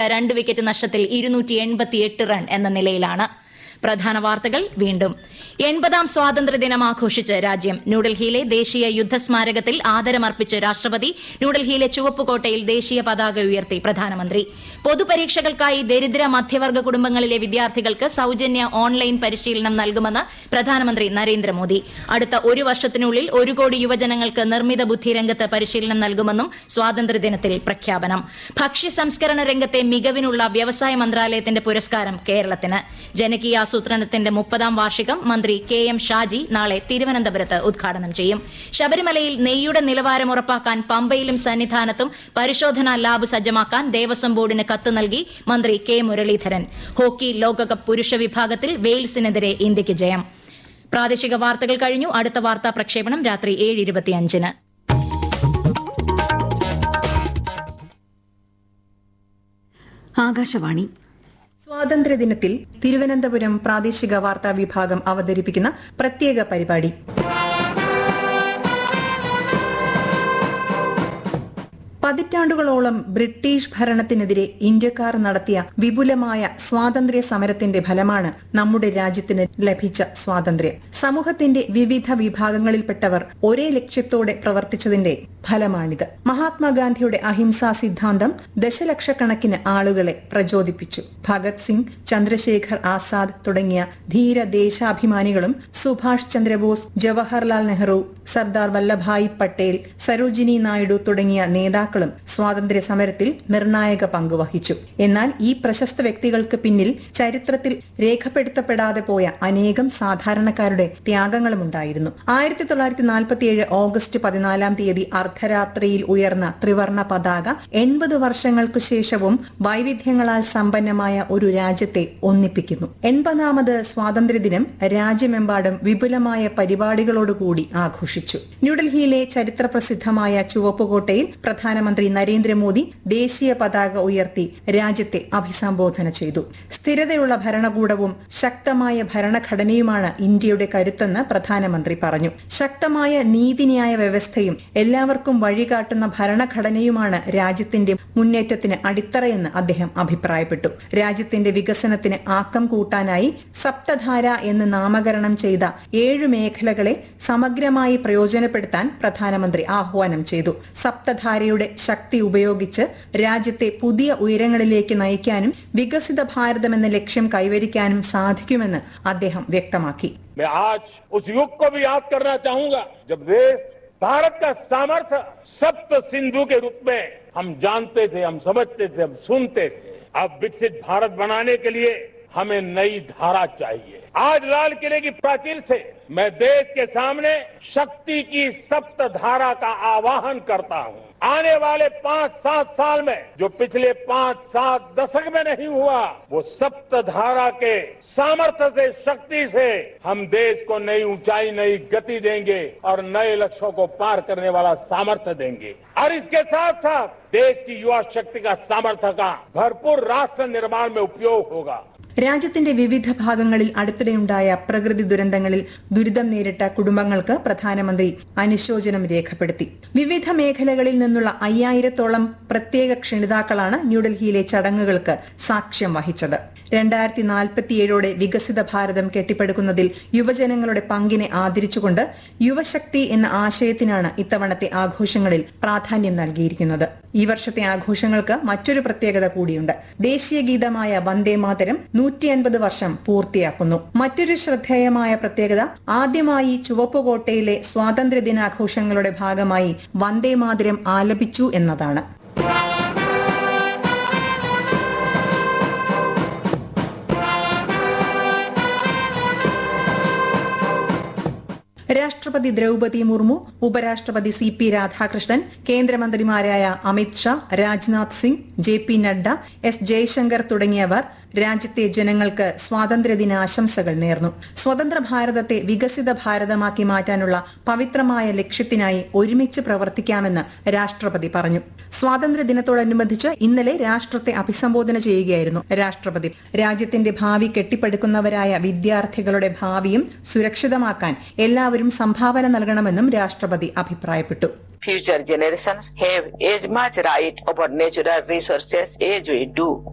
രണ്ട് വിക്കറ്റ് നഷ്ടത്തിൽ ഇരുന്നൂറ്റി എൺപത്തിയെട്ട് റൺ എന്ന നിലയിലാണ് പ്രധാന വാർത്തകൾ വീണ്ടും എൺപതാം സ്വാതന്ത്ര്യദിനം ആഘോഷിച്ച് രാജ്യം ന്യൂഡൽഹിയിലെ ദേശീയ യുദ്ധസ്മാരകത്തിൽ ആദരമർപ്പിച്ച് രാഷ്ട്രപതി ന്യൂഡൽഹിയിലെ ചുവപ്പുകോട്ടയിൽ ദേശീയ പതാക ഉയർത്തി പ്രധാനമന്ത്രി പൊതുപരീക്ഷകൾക്കായി ദരിദ്ര മധ്യവർഗ കുടുംബങ്ങളിലെ വിദ്യാർത്ഥികൾക്ക് സൌജന്യ ഓൺലൈൻ പരിശീലനം നൽകുമെന്ന് പ്രധാനമന്ത്രി നരേന്ദ്രമോദി അടുത്ത ഒരു വർഷത്തിനുള്ളിൽ ഒരു കോടി യുവജനങ്ങൾക്ക് നിർമ്മിത ബുദ്ധി രംഗത്ത് പരിശീലനം നൽകുമെന്നും സ്വാതന്ത്ര്യദിനത്തിൽ പ്രഖ്യാപനം ഭക്ഷ്യ സംസ്കരണ രംഗത്തെ മികവിനുള്ള വ്യവസായ മന്ത്രാലയത്തിന്റെ പുരസ്കാരം കേരളത്തിന് ജനകീയ ആസൂത്രണത്തിന്റെ മുപ്പതാം വാർഷികം മന്ത്രി കെ എം ഷാജി നാളെ തിരുവനന്തപുരത്ത് ഉദ്ഘാടനം ചെയ്യും ശബരിമലയിൽ നെയ്യുടെ നിലവാരം ഉറപ്പാക്കാൻ പമ്പയിലും സന്നിധാനത്തും പരിശോധനാ ലാബ് സജ്ജമാക്കാൻ ദേവസ്വം ബോർഡിന് കത്ത് നൽകി മന്ത്രി കെ മുരളീധരൻ ഹോക്കി ലോകകപ്പ് പുരുഷ വിഭാഗത്തിൽ വെയിൽസിനെതിരെ ഇന്ത്യയ്ക്ക് ജയം പ്രാദേശിക വാർത്തകൾ കഴിഞ്ഞു അടുത്ത വാർത്താ പ്രക്ഷേപണം രാത്രി ഏഴ് ഇരുപത്തിയഞ്ചിന് ആകാശവാണി സ്വാതന്ത്ര്യദിനത്തിൽ തിരുവനന്തപുരം പ്രാദേശിക വാർത്താ വിഭാഗം അവതരിപ്പിക്കുന്ന പ്രത്യേക പരിപാടി പതിറ്റാണ്ടുകളോളം ബ്രിട്ടീഷ് ഭരണത്തിനെതിരെ ഇന്ത്യക്കാർ നടത്തിയ വിപുലമായ സ്വാതന്ത്ര്യ സമരത്തിന്റെ ഫലമാണ് നമ്മുടെ രാജ്യത്തിന് ലഭിച്ച സ്വാതന്ത്ര്യം സമൂഹത്തിന്റെ വിവിധ വിഭാഗങ്ങളിൽപ്പെട്ടവർ ഒരേ ലക്ഷ്യത്തോടെ പ്രവർത്തിച്ചതിന്റെ ഫലമാണിത് മഹാത്മാഗാന്ധിയുടെ അഹിംസാ സിദ്ധാന്തം ദശലക്ഷക്കണക്കിന് ആളുകളെ പ്രചോദിപ്പിച്ചു ഭഗത് സിംഗ് ചന്ദ്രശേഖർ ആസാദ് തുടങ്ങിയ ധീര ദേശാഭിമാനികളും സുഭാഷ് ചന്ദ്രബോസ് ജവഹർലാൽ നെഹ്റു സർദാർ വല്ലഭായ് പട്ടേൽ സരോജിനി നായിഡു തുടങ്ങിയ നേതാക്കളും സ്വാതന്ത്ര്യ സമരത്തിൽ നിർണായക പങ്കുവഹിച്ചു എന്നാൽ ഈ പ്രശസ്ത വ്യക്തികൾക്ക് പിന്നിൽ ചരിത്രത്തിൽ രേഖപ്പെടുത്തപ്പെടാതെ പോയ അനേകം സാധാരണക്കാരുടെ ത്യാഗങ്ങളും ഉണ്ടായിരുന്നു ആയിരത്തി തൊള്ളായിരത്തി നാൽപ്പത്തിയേഴ് ഓഗസ്റ്റ് പതിനാലാം തീയതി അർദ്ധരാത്രിയിൽ ഉയർന്ന ത്രിവർണ പതാക എൺപത് വർഷങ്ങൾക്കു ശേഷവും വൈവിധ്യങ്ങളാൽ സമ്പന്നമായ ഒരു രാജ്യത്തെ ഒന്നിപ്പിക്കുന്നു എൺപതാമത് സ്വാതന്ത്ര്യദിനം രാജ്യമെമ്പാടും വിപുലമായ പരിപാടികളോടുകൂടി ആഘോഷിച്ചു ന്യൂഡൽഹിയിലെ ചരിത്രപ്രസിദ്ധമായ ചുവപ്പുകോട്ടയിൽ പ്രധാനമന്ത്രി നരേന്ദ്രമോദി ദേശീയ പതാക ഉയർത്തി രാജ്യത്തെ അഭിസംബോധന ചെയ്തു സ്ഥിരതയുള്ള ഭരണകൂടവും ശക്തമായ ഭരണഘടനയുമാണ് ഇന്ത്യയുടെ കരുത്തെന്ന് പ്രധാനമന്ത്രി പറഞ്ഞു ശക്തമായ നീതിന്യായ വ്യവസ്ഥയും എല്ലാവർക്കും വഴികാട്ടുന്ന ഭരണഘടനയുമാണ് രാജ്യത്തിന്റെ മുന്നേറ്റത്തിന് അടിത്തറയെന്ന് അദ്ദേഹം അഭിപ്രായപ്പെട്ടു രാജ്യത്തിന്റെ വികസനത്തിന് ആക്കം കൂട്ടാനായി സപ്തധാര എന്ന് നാമകരണം ചെയ്ത ഏഴു മേഖലകളെ സമഗ്രമായി പ്രയോജനപ്പെടുത്താൻ പ്രധാനമന്ത്രി ആഹ്വാനം ചെയ്തു സപ്തധാരയുടെ ശക്തി ഉപയോഗിച്ച് രാജ്യത്തെ പുതിയ ഉയരങ്ങളിലേക്ക് നയിക്കാനും വികസിത ഭാരതം എന്ന ലക്ഷ്യം കൈവരിക്കാനും സാധിക്കുമെന്ന് അദ്ദേഹം വ്യക്തമാക്കി मैं आज उस युग को भी याद करना चाहूंगा जब देश भारत का सामर्थ्य सप्त सिंधु के रूप में हम जानते थे हम समझते थे हम सुनते थे अब विकसित भारत बनाने के लिए हमें नई धारा चाहिए आज लाल किले की प्राचीर से मैं देश के सामने शक्ति की सप्त धारा का आवाहन करता हूं आने वाले पांच सात साल में जो पिछले पांच सात दशक में नहीं हुआ वो सप्त धारा के सामर्थ्य से शक्ति से हम देश को नई ऊंचाई नई गति देंगे और नए लक्ष्यों को पार करने वाला सामर्थ्य देंगे और इसके साथ साथ देश की युवा शक्ति का सामर्थ्य का भरपूर राष्ट्र निर्माण में उपयोग होगा രാജ്യത്തിന്റെ വിവിധ ഭാഗങ്ങളിൽ അടുത്തിടെയുണ്ടായ പ്രകൃതി ദുരന്തങ്ങളിൽ ദുരിതം നേരിട്ട കുടുംബങ്ങൾക്ക് പ്രധാനമന്ത്രി അനുശോചനം രേഖപ്പെടുത്തി വിവിധ മേഖലകളിൽ നിന്നുള്ള അയ്യായിരത്തോളം പ്രത്യേക ക്ഷണിതാക്കളാണ് ന്യൂഡൽഹിയിലെ ചടങ്ങുകൾക്ക് സാക്ഷ്യം വഹിച്ചത് രണ്ടായിരത്തി നാൽപ്പത്തിയേഴോടെ വികസിത ഭാരതം കെട്ടിപ്പടുക്കുന്നതിൽ യുവജനങ്ങളുടെ പങ്കിനെ ആദരിച്ചുകൊണ്ട് യുവശക്തി എന്ന ആശയത്തിനാണ് ഇത്തവണത്തെ ആഘോഷങ്ങളിൽ പ്രാധാന്യം നൽകിയിരിക്കുന്നത് ഈ വർഷത്തെ ആഘോഷങ്ങൾക്ക് മറ്റൊരു പ്രത്യേകത കൂടിയുണ്ട് ദേശീയ ഗീതമായ വന്ദേ മാതരം നൂറ്റി അൻപത് വർഷം പൂർത്തിയാക്കുന്നു മറ്റൊരു ശ്രദ്ധേയമായ പ്രത്യേകത ആദ്യമായി ചുവപ്പുകോട്ടയിലെ സ്വാതന്ത്ര്യ ദിനാഘോഷങ്ങളുടെ ഭാഗമായി വന്ദേ മാതരം ആലപിച്ചു എന്നതാണ് രാഷ്ട്രപതി ദ്രൗപതി മുർമു ഉപരാഷ്ട്രപതി സി പി രാധാകൃഷ്ണൻ കേന്ദ്രമന്ത്രിമാരായ Amit Shah Rajnath Singh J P Nadda S Jaishankar തുടങ്ങിയവർ രാജ്യത്തെ ജനങ്ങൾക്ക് സ്വാതന്ത്ര്യദിന ആശംസകൾ നേർന്നു സ്വതന്ത്ര ഭാരതത്തെ വികസിത ഭാരതമാക്കി മാറ്റാനുള്ള പവിത്രമായ ലക്ഷ്യത്തിനായി ഒരുമിച്ച് പ്രവർത്തിക്കാമെന്ന് രാഷ്ട്രപതി പറഞ്ഞു സ്വാതന്ത്ര്യദിനത്തോടനുബന്ധിച്ച് ഇന്നലെ രാഷ്ട്രത്തെ അഭിസംബോധന ചെയ്യുകയായിരുന്നു രാഷ്ട്രപതി രാജ്യത്തിന്റെ ഭാവി കെട്ടിപ്പടുക്കുന്നവരായ വിദ്യാർത്ഥികളുടെ ഭാവിയും സുരക്ഷിതമാക്കാൻ എല്ലാവരും സംഭാവന നൽകണമെന്നും രാഷ്ട്രപതി അഭിപ്രായപ്പെട്ടു Future generations have as much right over natural resources as we do.